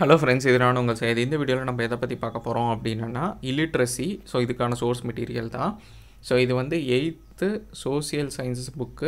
hello friends இது நான் உங்கள் செய்தி இந்த வீடியோவில் நம்ம எதை பற்றி பார்க்க போகிறோம் அப்படின்னா இல்லிட்ரஸி ஸோ இதுக்கான சோர்ஸ் மெட்டீரியல் தான் ஸோ இது வந்து எயித்து சோசியல் சயின்சஸ் புக்கு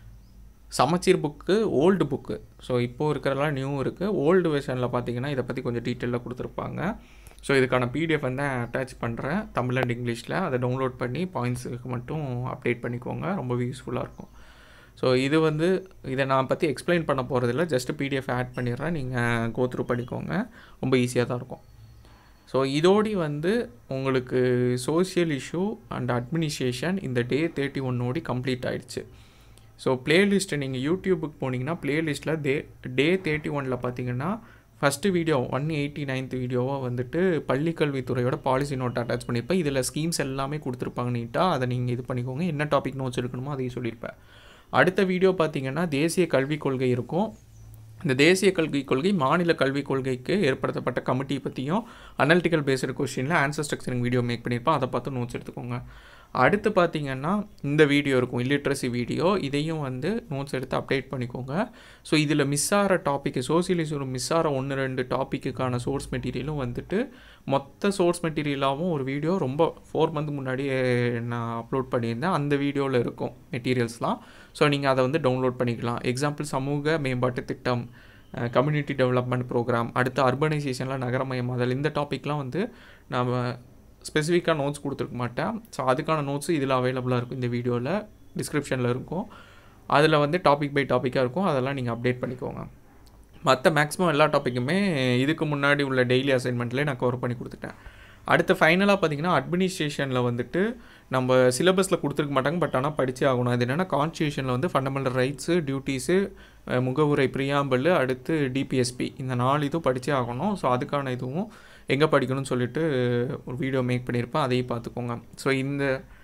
சமச்சீர் புக்கு ஓல்டு புக்கு ஸோ இப்போது இருக்கிறதெல்லாம் நியூ இருக்குது ஓல்டு வெர்ஷனில் பார்த்தீங்கன்னா இதை பற்றி கொஞ்சம் டீட்டெயிலாக கொடுத்துருப்பாங்க ஸோ இதுக்கான பிடிஎஃப் வந்து அட்டாச் பண்ணுறேன் தமிழ் அண்ட் இங்கிலீஷில் அதை டவுன்லோட் பண்ணி பாயிண்ட்ஸுக்கு மட்டும் அப்டேட் பண்ணிக்கோங்க ரொம்ப யூஸ்ஃபுல்லாக இருக்கும் ஸோ இது வந்து இதை நான் பற்றி எக்ஸ்பிளைன் பண்ண போகிறதில்ல ஜஸ்ட் பிடிஎஃப் ஆட் பண்ணிடுறேன் நீங்கள் கோ த்ரூ பண்ணிக்கோங்க ரொம்ப ஈஸியாக தான் இருக்கும் ஸோ இதோடி வந்து உங்களுக்கு சோஷியல் இஷ்யூ அண்ட் அட்மினிஸ்ட்ரேஷன் இந்த டே தேர்ட்டி ஒன்னோடி கம்ப்ளீட் ஆயிடுச்சு ஸோ பிளேலிஸ்ட்டு நீங்கள் யூடியூபுக்கு போனீங்கன்னா பிளேலிஸ்ட்டில் டே டே தேர்ட்டி ஒனில் பார்த்தீங்கன்னா first video one eighty ninth வீடியோவாக வந்துட்டு பள்ளிக்கல்வித்துறையோட பாலிசி நோட் அட்டாச் பண்ணியிருப்பேன் இதில் ஸ்கீம்ஸ் எல்லாமே கொடுத்துருப்பாங்க நீட்டாக அதை நீங்கள் இது பண்ணிக்கோங்க என்ன டாபிக் நோட்ஸ் எடுக்கணுமோ அதையும் சொல்லியிருப்பேன் அடுத்த வீடியோ பார்த்தீங்கன்னா தேசிய கல்விக் கொள்கை இருக்கும் இந்த தேசிய கல்விக் கொள்கை மாநில கல்விக் கொள்கைக்கு ஏற்படுத்தப்பட்ட கமிட்டி பற்றியும் அனலிட்டிக்கல் பேஸ்டு கொஸ்டினில் ஆன்சர் ஸ்ட்ரக்சரிங் வீடியோ மேக் பண்ணியிருப்பேன் அதை பார்த்து நோட்ஸ் எடுத்துக்கோங்க அடுத்து பார்த்தீங்கன்னா இந்த வீடியோ இருக்கும் இல்லிட்ரஸி வீடியோ இதையும் வந்து நோட்ஸ் எடுத்து அப்டேட் பண்ணிக்கோங்க ஸோ இதில் மிஸ் ஆகிற டாப்பிக்கு சோசியலிசம் மிஸ் ஆகிற ஒன்று ரெண்டு டாப்பிக்குக்கான சோர்ஸ் மெட்டீரியலும் வந்துட்டு மொத்த சோர்ஸ் மெட்டீரியலாகவும் ஒரு வீடியோ ரொம்ப ஃபோர் மந்த் முன்னாடியே நான் அப்லோட் பண்ணியிருந்தேன் அந்த வீடியோவில் இருக்கும் மெட்டீரியல்ஸ்லாம் ஸோ நீங்கள் அதை வந்து டவுன்லோட் பண்ணிக்கலாம் எக்ஸாம்பிள் சமூக மேம்பாட்டு திட்டம் கம்யூனிட்டி டெவலப்மெண்ட் ப்ரோக்ராம் அடுத்து அர்பனைசேஷனில் நகரமயமாதல் இந்த டாப்பிக்லாம் வந்து நம்ம ஸ்பெசிஃபிக்காக நோட்ஸ் கொடுத்துருக்க மாட்டேன் ஸோ அதுக்கான நோட்ஸு இதில் அவைலபிளாக இருக்கும் இந்த வீடியோவில் டிஸ்கிரிப்ஷனில் இருக்கும் அதில் வந்து டாபிக் பை டாப்பிக்காக இருக்கும் அதெல்லாம் நீங்கள் அப்டேட் பண்ணிக்கோங்க மற்ற மேக்ஸிமம் எல்லா டாப்பிக்குமே இதுக்கு முன்னாடி உள்ள டெய்லி அசைன்மெண்ட்லேயே நான் கவர் பண்ணி கொடுத்துட்டேன் அடுத்து ஃபைனலாக பார்த்தீங்கன்னா அட்மினிஸ்ட்ரேஷனில் வந்துட்டு நம்ம சிலபஸில் கொடுத்துருக்க மாட்டாங்க பட் ஆனால் படித்தே ஆகணும் அது என்னென்னா கான்ஸ்டியூஷனில் வந்து ஃபண்டமெண்டல் ரைட்ஸு டியூட்டிஸு முகவுரை பிரியாம்பல் அடுத்து டிபிஎஸ்பி இந்த நாலு இதுவும் படித்தே ஆகணும் ஸோ அதுக்கான இதுவும் எங்கே படிக்கணும்னு சொல்லிட்டு ஒரு வீடியோ மேக் பண்ணியிருப்பேன் அதையும் பார்த்துக்கோங்க ஸோ இந்த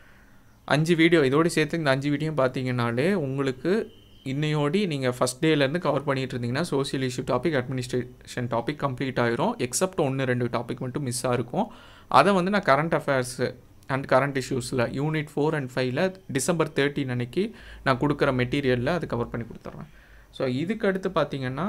அஞ்சு வீடியோ இதோடு சேர்த்து இந்த அஞ்சு வீடியோ பார்த்தீங்கன்னாலே உங்களுக்கு இன்னையோடி நீங்கள் ஃபஸ்ட் டேலேருந்து கவர் பண்ணிகிட்டு இருந்தீங்கன்னா social issue topic administration topic complete ஆயிரும் எக்ஸப்ட் ஒன்று ரெண்டு டாபிக் மட்டும் மிஸ் ஆகிருக்கும் அதை வந்து நான் கரண்ட் அஃபேர்ஸு அண்ட் கரண்ட் இஷ்யூஸில் யூனிட் ஃபோர் அண்ட் ஃபைவ்ல டிசம்பர் தேர்ட்டின் அன்னைக்கு நான் கொடுக்குற மெட்டீரியலில் அது கவர் பண்ணி கொடுத்துட்றேன் ஸோ இதுக்கு அடுத்து பார்த்தீங்கன்னா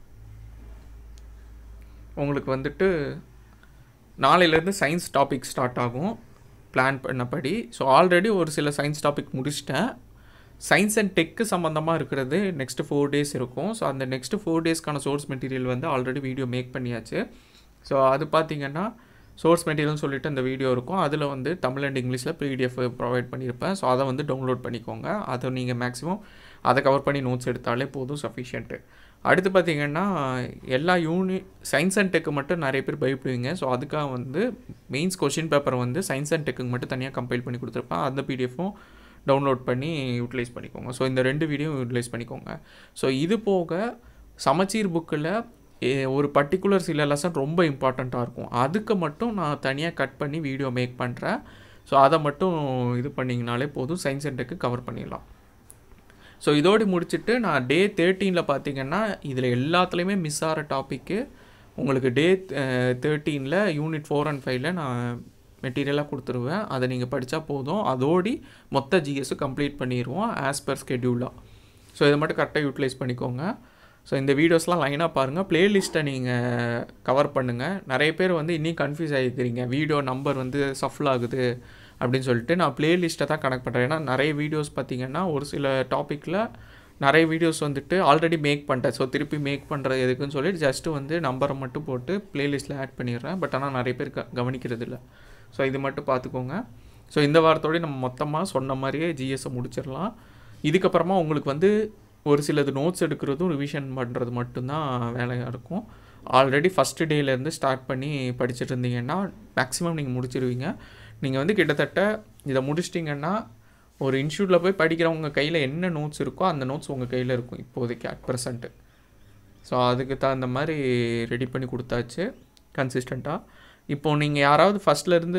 உங்களுக்கு வந்துட்டு நாளையிலேருந்து சயின்ஸ் டாபிக் ஸ்டார்ட் ஆகும் பிளான் பண்ணபடி ஸோ ஆல்ரெடி ஒரு சில சயின்ஸ் டாபிக் முடிச்சிட்டேன் சயின்ஸ் அண்ட் டெக்கு சம்மந்தமாக இருக்கிறது நெக்ஸ்ட்டு ஃபோர் டேஸ் இருக்கும் ஸோ அந்த நெக்ஸ்ட்டு ஃபோர் டேஸ்க்கான சோர்ஸ் மெட்டீரியல் வந்து ஆல்ரெடி வீடியோ மேக் பண்ணியாச்சு ஸோ அது பார்த்திங்கன்னா சோர்ஸ் மெட்டீரியல்னு சொல்லிட்டு அந்த வீடியோ இருக்கும் அதில் வந்து தமிழ் அண்ட் இங்கிலீஷில் பிடிஎஃப் ப்ரொவைட் பண்ணியிருப்பேன் ஸோ அதை வந்து டவுன்லோட் பண்ணிக்கோங்க அதை நீங்கள் மேக்ஸிமம் அதை கவர் பண்ணி நோட்ஸ் எடுத்தாலே போதும் சஃபிஷியன்ட்டு அடுத்து பார்த்திங்கன்னா எல்லா யூனி சயின்ஸ் அண்ட் டெக்கு மட்டும் நிறைய பேர் பயப்படுவீங்க ஸோ அதுக்காக வந்து மெயின்ஸ் கொஷின் பேப்பர் வந்து சயின்ஸ் அண்ட் டெக்குக்கு மட்டும் தனியாக கம்பைல் பண்ணி கொடுத்துருப்பேன் அந்த பிடிஎஃப்பும் டவுன்லோட் பண்ணி யூட்டிலைஸ் பண்ணிக்கோங்க ஸோ இந்த ரெண்டு வீடியோ யூட்டிலைஸ் பண்ணிக்கோங்க ஸோ இது போக சமச்சீர் புக்கில் ஒரு பர்டிகுலர் சில லெசன் ரொம்ப இம்பார்ட்டண்ட்டாக இருக்கும் அதுக்கு மட்டும் நான் தனியாக கட் பண்ணி வீடியோ மேக் பண்ணுறேன் ஸோ அதை மட்டும் இது பண்ணிங்கனாலே போதும் சயின்ஸ் அண்ட் டெக்கு கவர் பண்ணிடலாம் ஸோ இதோடு முடிச்சுட்டு நான் டே தேர்ட்டீனில் பார்த்தீங்கன்னா இதில் எல்லாத்துலேயுமே மிஸ் ஆகிற டாப்பிக்கு உங்களுக்கு டே தேர்ட்டீனில் யூனிட் ஃபோர் அண்ட் ஃபைவ்ல நான் மெட்டீரியலாக கொடுத்துருவேன் அதை நீங்கள் படித்தா போதும் அதோடி மொத்த ஜிஎஸ்ஸும் கம்ப்ளீட் பண்ணிடுவோம் ஆஸ் பர் ஸ்கெடியூலாக ஸோ இதை மட்டும் கரெக்டாக யூட்டிலைஸ் பண்ணிக்கோங்க ஸோ இந்த வீடியோஸ்லாம் லைனாக பாருங்கள் ப்ளேலிஸ்ட்டை நீங்கள் கவர் பண்ணுங்கள் நிறைய பேர் வந்து இன்னும் கன்ஃபியூஸ் ஆகிக்கிறீங்க வீடியோ நம்பர் வந்து சஃபில் ஆகுது அப்படின்னு சொல்லிட்டு நான் ப்ளேலிஸ்ட்டை தான் கனெக்ட் பண்ணுறேன் ஏன்னா நிறைய வீடியோஸ் பார்த்தீங்கன்னா ஒரு சில டாப்பிக்கில் நிறைய வீடியோஸ் வந்துட்டு ஆல்ரெடி மேக் பண்ணிட்டேன் ஸோ திருப்பி மேக் பண்ணுறது எதுக்குன்னு சொல்லிட்டு ஜஸ்ட்டு வந்து நம்பரை மட்டும் போட்டு ப்ளேலிஸ்ட்டில் ஆட் பண்ணிடுறேன் பட் ஆனால் நிறைய பேர் க கவனிக்கிறது இல்லை ஸோ இது மட்டும் பார்த்துக்கோங்க ஸோ இந்த வாரத்தோடய நம்ம மொத்தமாக சொன்ன மாதிரியே ஜிஎஸ்ஸை முடிச்சிடலாம் இதுக்கப்புறமா உங்களுக்கு வந்து ஒரு சிலது நோட்ஸ் எடுக்கிறதும் ரிவிஷன் பண்ணுறது மட்டும்தான் வேலையாக இருக்கும் ஆல்ரெடி ஃபஸ்ட்டு டேலேருந்து ஸ்டார்ட் பண்ணி படிச்சுட்டு இருந்தீங்கன்னா மேக்ஸிமம் நீங்கள் முடிச்சிருவீங்க நீங்கள் வந்து கிட்டத்தட்ட இதை முடிச்சிட்டிங்கன்னா ஒரு இன்ஸ்டியூட்டில் போய் படிக்கிறவங்க கையில் என்ன நோட்ஸ் இருக்கோ அந்த நோட்ஸ் உங்கள் கையில் இருக்கும் இப்போதைக்கு அட் ப்ரெசண்ட்டு ஸோ அதுக்கு தகுந்த மாதிரி ரெடி பண்ணி கொடுத்தாச்சு கன்சிஸ்டண்ட்டாக இப்போது நீங்கள் யாராவது ஃபஸ்ட்லேருந்து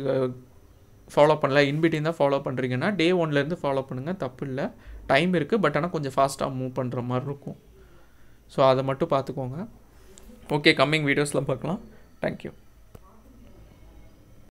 ஃபாலோ பண்ணல இன்பிட்டின் தான் ஃபாலோ பண்ணுறீங்கன்னா டே ஒன்லேருந்து ஃபாலோ பண்ணுங்கள் தப்பு இல்லை டைம் இருக்குது பட் ஆனால் கொஞ்சம் ஃபாஸ்ட்டாக மூவ் பண்ணுற மாதிரி இருக்கும் ஸோ அதை மட்டும் பார்த்துக்கோங்க ஓகே கம்மிங் வீடியோஸில் பார்க்கலாம் தேங்க்யூ